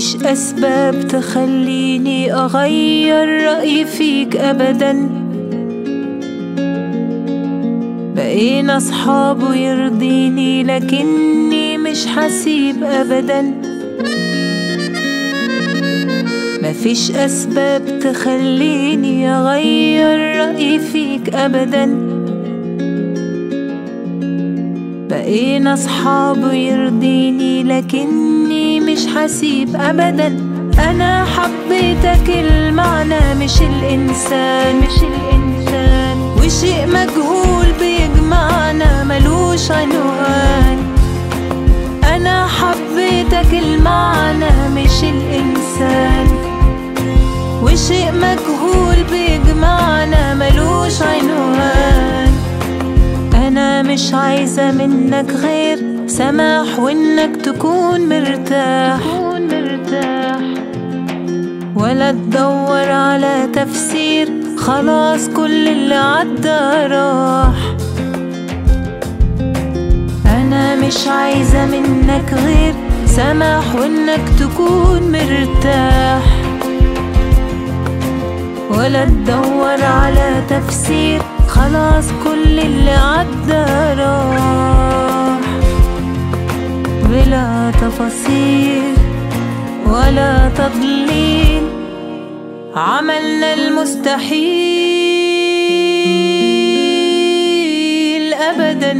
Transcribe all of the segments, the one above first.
مفيش أسباب تخليني أغير رأيي فيك أبدا بقينا أصحاب ويرضيني لكني مش حسيب أبدا مفيش أسباب تخليني أغير رأيي فيك أبدا بقينا أصحاب ويرضيني لكني مش حسيب أبدا أنا حبيتك المعنى مش الإنسان مش الإنسان وشيء مجهول بيجمعنا ملوش عنوان أنا حبيتك المعنى مش الإنسان وشيء مجهول بيجمعنا ملوش عنوان أنا مش عايزة منك غير سماح وإنك تكون مرتاح ولا تدور على تفسير خلاص كل اللي عدى راح أنا مش عايزة منك غير سماح وإنك تكون مرتاح ولا تدور على تفسير خلاص كل اللي عدى راح بلا تفاصيل ولا تضليل عملنا المستحيل أبدا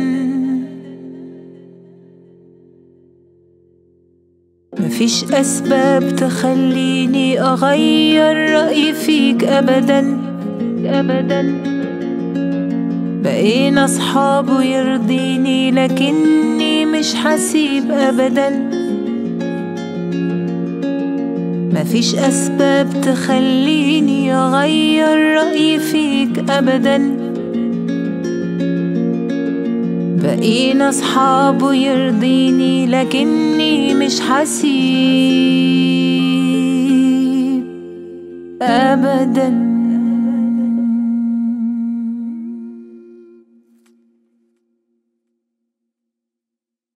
مفيش أسباب تخليني أغير رأيي فيك أبدا أبدا بقينا أصحاب ويرضيني لكني مش حسيب أبدا مفيش أسباب تخليني أغير رأيي فيك أبدا بقينا أصحاب ويرضيني لكني مش حسيب أبداً